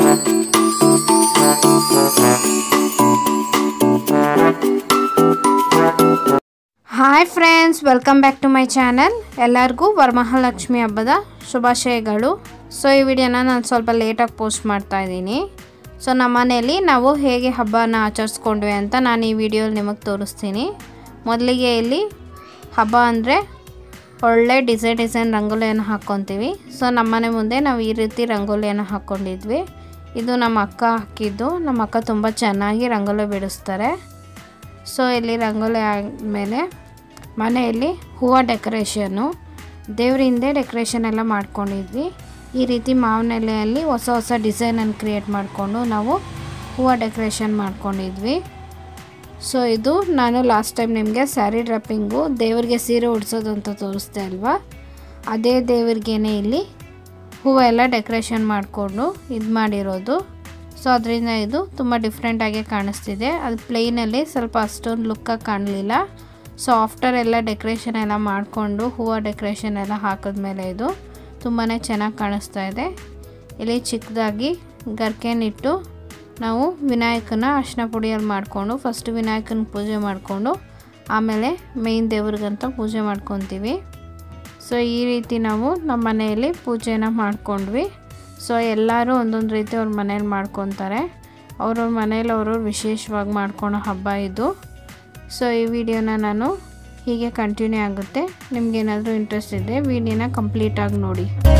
hi friends welcome back to my channel ಎಲ್ಲರಿಗೂ ವರಮಹಾಲಕ್ಷ್ಮಿ ಹಬ್ಬದ ಶುಭಾಶಯಗಳು ಸೊ ಈ ವಿಡಿಯೋನ ನಾನು ಸ್ವಲ್ಪ ಲೇಟಾಗಿ ಪೋಸ್ಟ್ ಮಾಡ್ತಾ ಇದ್ದೀನಿ ಸೊ ನಮ್ಮ ಮನೆಯಲ್ಲಿ ನಾವು ಹೇಗೆ ಹಬ್ಬನ ಆಚರಿಸ್ಕೊಂಡ್ವಿ ಅಂತ ನಾನು ಈ ವಿಡಿಯೋಲಿ ನಿಮಗೆ ತೋರಿಸ್ತೀನಿ ಮೊದಲಿಗೆ ಇಲ್ಲಿ ಹಬ್ಬ ಅಂದರೆ ಒಳ್ಳೆ ಡಿಸೈನ್ ಡಿಸೈನ್ ರಂಗೋಲಿಯನ್ನು ಹಾಕ್ಕೊತೀವಿ ಸೊ ನಮ್ಮನೆ ಮುಂದೆ ನಾವು ಈ ರೀತಿ ರಂಗೋಲಿಯನ್ನು ಹಾಕ್ಕೊಂಡಿದ್ವಿ ಇದು ನಮ್ಮ ಅಕ್ಕ ಹಾಕಿದ್ದು ನಮ್ಮ ಅಕ್ಕ ತುಂಬ ಚೆನ್ನಾಗಿ ರಂಗೋಲಿ ಬಿಡಿಸ್ತಾರೆ ಸೊ ಇಲ್ಲಿ ರಂಗೋಲಿ ಆದಮೇಲೆ ಮನೆಯಲ್ಲಿ ಹೂವು ಡೆಕೋರೇಷನ್ನು ದೇವ್ರ ಹಿಂದೆ ಡೆಕೋರೇಷನ್ ಎಲ್ಲ ಮಾಡ್ಕೊಂಡಿದ್ವಿ ಈ ರೀತಿ ಮಾವಿನ ಎಲೆಯಲ್ಲಿ ಹೊಸ ಹೊಸ ಡಿಸೈನನ್ನು ಕ್ರಿಯೇಟ್ ಮಾಡಿಕೊಂಡು ನಾವು ಹೂವು ಡೆಕೋರೇಷನ್ ಮಾಡ್ಕೊಂಡಿದ್ವಿ ಸೊ ಇದು ನಾನು ಲಾಸ್ಟ್ ಟೈಮ್ ನಿಮಗೆ ಸ್ಯಾರಿ ಡ್ರಾಪಿಂಗು ದೇವರಿಗೆ ಸೀರೆ ಉಡ್ಸೋದು ಅಂತ ತೋರಿಸ್ದೆ ಅಲ್ವಾ ಅದೇ ದೇವ್ರಿಗೇನೆ ಇಲ್ಲಿ ಹೂವು ಎಲ್ಲ ಡೆಕೋರೇಷನ್ ಮಾಡಿಕೊಂಡು ಇದು ಮಾಡಿರೋದು ಸೊ ಅದರಿಂದ ಇದು ತುಂಬ ಡಿಫ್ರೆಂಟಾಗಿ ಕಾಣಿಸ್ತಿದೆ ಅದು ಪ್ಲೇನಲ್ಲಿ ಸ್ವಲ್ಪ ಅಷ್ಟೊಂದು ಲುಕ್ಕಾಗಿ ಕಾಣಲಿಲ್ಲ ಸೊ ಆಫ್ಟರ್ ಎಲ್ಲ ಡೆಕೋರೇಷನ್ ಎಲ್ಲ ಮಾಡಿಕೊಂಡು ಹೂವು ಡೆಕೋರೇಷನ್ ಎಲ್ಲ ಹಾಕಿದ್ಮೇಲೆ ಇದು ತುಂಬಾ ಚೆನ್ನಾಗಿ ಕಾಣಿಸ್ತಾ ಇದೆ ಇಲ್ಲಿ ಚಿಕ್ಕದಾಗಿ ಗರ್ಕೆನಿಟ್ಟು ನಾವು ವಿನಾಯಕನ ಅರ್ಶಿನ ಪುಡಿಯಲ್ಲಿ ಮಾಡಿಕೊಂಡು ಫಸ್ಟ್ ವಿನಾಯಕನ ಪೂಜೆ ಮಾಡಿಕೊಂಡು ಆಮೇಲೆ ಮೇಯ್ನ್ ದೇವ್ರಿಗಂತ ಪೂಜೆ ಮಾಡ್ಕೊತೀವಿ ಸೊ ಈ ರೀತಿ ನಾವು ನಮ್ಮ ಮನೆಯಲ್ಲಿ ಪೂಜೆನ ಮಾಡ್ಕೊಂಡ್ವಿ ಸೊ ಎಲ್ಲರೂ ಒಂದೊಂದು ರೀತಿ ಅವ್ರ ಮನೇಲಿ ಮಾಡ್ಕೊತಾರೆ ಅವ್ರವ್ರ ಮನೇಲಿ ಅವ್ರವ್ರು ವಿಶೇಷವಾಗಿ ಮಾಡ್ಕೊಳೋ ಹಬ್ಬ ಇದು ಸೊ ಈ ವಿಡಿಯೋನ ನಾನು ಹೀಗೆ ಕಂಟಿನ್ಯೂ ಆಗುತ್ತೆ ನಿಮಗೇನಾದರೂ ಇಂಟ್ರೆಸ್ಟ್ ಇದೆ ವಿಡಿಯೋನ ಕಂಪ್ಲೀಟಾಗಿ ನೋಡಿ